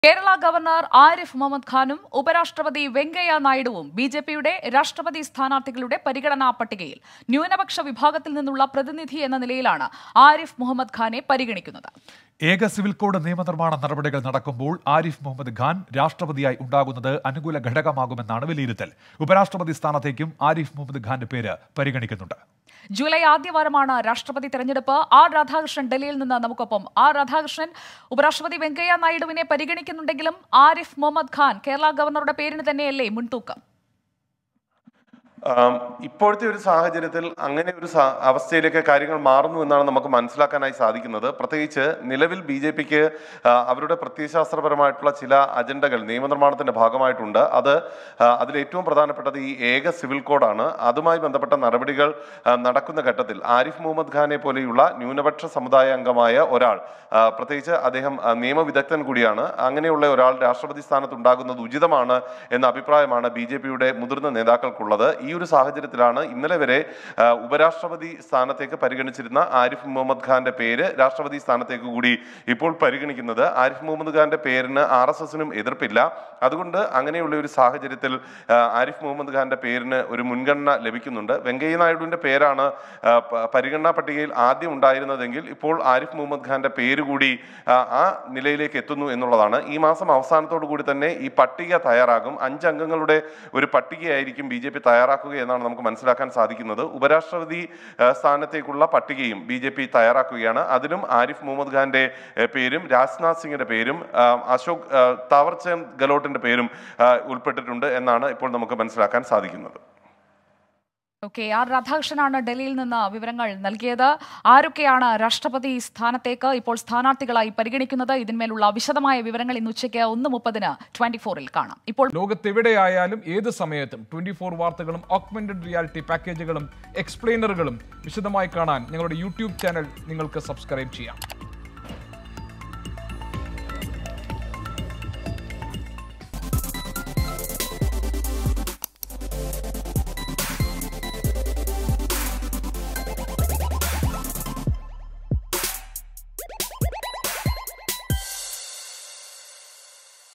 Kerala governor Arif Muhammad ഖാനും ഉപരാഷ്ട്രപതി വെങ്കയ്യ നായിഡുവും ബി ജെ പിയുടെ രാഷ്ട്രപതി സ്ഥാനാർത്ഥികളുടെ പരിഗണനാ പട്ടികയിൽ ന്യൂനപക്ഷ വിഭാഗത്തിൽ നിന്നുള്ള പ്രതിനിധി എന്ന നിലയിലാണ് ആരിഫ് മുഹമ്മദ് ഖാനെ പരിഗണിക്കുന്നത് ഏക സിവിൽ കോഡ് നിയമനിർമ്മാണ നടപടികൾ നടക്കുമ്പോൾ ആരിഫ് മുഹമ്മദ് ഖാൻ രാഷ്ട്രപതിയായി ഉണ്ടാകുന്നത് അനുകൂല ഘടകമാകുമെന്നാണ് വിലയിരുത്തൽ ഉപരാഷ്ട്രപതി സ്ഥാനത്തേക്കും ആരിഫ് മുഹമ്മദ് ഖാന്റെ പേര് പരിഗണിക്കുന്നുണ്ട് ജൂലൈ ആദ്യവാരമാണ് രാഷ്ട്രപതി തെരഞ്ഞെടുപ്പ് ആർ രാധാകൃഷ്ണൻ ഡൽഹിയിൽ നിന്ന് നമുക്കൊപ്പം ആർ രാധാകൃഷ്ണൻ ഉപരാഷ്ട്രപതി വെങ്കയ്യ നായിഡുവിനെ പരിഗണിക്കുന്നുണ്ടെങ്കിലും ആരിഫ് മുഹമ്മദ് ഖാൻ കേരള ഗവർണറുടെ പേരിന് തന്നെയല്ലേ മുൻതൂക്കം ആം, ഇപ്പോഴത്തെ ഒരു സാഹചര്യത്തിൽ അങ്ങനെ ഒരു സാ- അവസ്ഥയിലേക്ക് കാര്യങ്ങൾ മാറുന്നു എന്നാണ് നമുക്ക് മനസ്സിലാക്കാനായി സാധിക്കുന്നത് പ്രത്യേകിച്ച് നിലവിൽ ബി ജെ പിക്ക് അവരുടെ പ്രത്യയശാസ്ത്രപരമായിട്ടുള്ള ചില അജണ്ടകൾ നിയമനിർമ്മാണത്തിന്റെ ഭാഗമായിട്ടുണ്ട് അത് ആ, അതിൽ ഏറ്റവും പ്രധാനപ്പെട്ടത് ഈ ഏക സിവിൽ കോഡാണ് അതുമായി ബന്ധപ്പെട്ട നടപടികൾ ആ, നടക്കുന്ന ഘട്ടത്തിൽ ആരിഫ് മുഹമ്മദ് ഖാനെ പോലെയുള്ള ന്യൂനപക്ഷ സമുദായ അംഗമായ ഒരാൾ ആ, പ്രത്യേകിച്ച് അദ്ദേഹം ആ, നിയമവിദഗ്ധൻ കൂടിയാണ് അങ്ങനെയുള്ള ഒരാൾ രാഷ്ട്രപതി സ്ഥാനത്ത് ഉണ്ടാകുന്നത് ഉചിതമാണ് എന്ന അഭിപ്രായമാണ് ബി ജെ പിയുടെ മുതിർന്ന നേതാക്കൾക്കുള്ളത് ഈ ഒരു സാഹചര്യത്തിലാണ് ഇന്നലെ വരെ ആ, ഉപരാഷ്ട്രപതി സ്ഥാനത്തേക്ക് പരിഗണിച്ചിരുന്ന ആരിഫ് മുഹമ്മദ് ഖാന്റെ പേര് രാഷ്ട്രപതി സ്ഥാനത്തേക്ക് കൂടി ഇപ്പോൾ പരിഗണിക്കുന്നത് ആരിഫ് മുഹമ്മദ് ഖാന്റെ പേരിന് ആർ എസ് എസിനും എതിർപ്പില്ല അതുകൊണ്ട് അങ്ങനെയുള്ള ഒരു സാഹചര്യത്തിൽ ആ, ആരിഫ് മുഹമ്മദ് ഖാന്റെ പേരിന് ഒരു മുൻഗണന ലഭിക്കുന്നുണ്ട് വെങ്കയ്യ നായിഡുവിന്റെ പേരാണ് ആ, പ- പരിഗണനാ പട്ടികയിൽ ആദ്യം ഉണ്ടായിരുന്നതെങ്കിൽ ഇപ്പോൾ ആരിഫ് മുഹമ്മദ് ഖാന്റെ പേര് കൂടി ആ, ആ നിലയിലേക്ക് എത്തുന്നു എന്നുള്ളതാണ് ഈ മാസം അവസാനത്തോടു കൂടി തന്നെ ഈ പട്ടിക തയ്യാറാകും അഞ്ച് അംഗങ്ങളുടെ ഒരു പട്ടികയായിരിക്കും ബി ജെ പി തയ്യാറാക്കുക എന്നാണ് നമുക്ക് മനസ്സിലാക്കാൻ സാധിക്കുന്നത് ഉപരാഷ്ട്രപതി ആ, സ്ഥാനത്തേക്കുള്ള പട്ടികയും ബി ജെ പി തയ്യാറാക്കുകയാണ് അതിലും ആരിഫ് മുഹമ്മദ് ഖാന്റെ ഏ, പേരും രാജ്നാഥ് സിംഗിന്റെ പേരും ആ, അശോക് ആ, താവർചന്ദ് ഗെലോട്ടിന്റെ പേരും ആ, ഉൾപ്പെട്ടിട്ടുണ്ട് എന്നാണ് ഇപ്പോൾ നമുക്ക് മനസ്സിലാക്കാൻ സാധിക്കുന്നത് ഓക്കെ ആർ രാധാകൃഷ്ണനാണ് ഡൽഹിയിൽ നിന്ന് വിവരങ്ങൾ നൽകിയത് ആരൊക്കെയാണ് രാഷ്ട്രപതി സ്ഥാനത്തേക്ക് ഇപ്പോൾ സ്ഥാനാർത്ഥികളായി പരിഗണിക്കുന്നത് ഇതിന്മേലുള്ള വിശദമായ വിവരങ്ങൾ ഇന്ന് ഉച്ചയ്ക്ക് ഒന്ന് മുപ്പതിന് ട്വന്റി ഫോറിൽ കാണാം ഇപ്പോൾ ലോകത്തെവിടെയായാലും ഏത് സമയത്തും ട്വന്റി ഫോർ വാർത്തകളും ഓഗ്മെന്റഡ് റിയാലിറ്റി പാക്കേജുകളും എക്സ്പ്ലെയിനറുകളും വിശദമായി കാണാൻ ഞങ്ങളുടെ യൂട്യൂബ് ചാനൽ നിങ്ങൾക്ക് സബ്സ്ക്രൈബ് ചെയ്യാം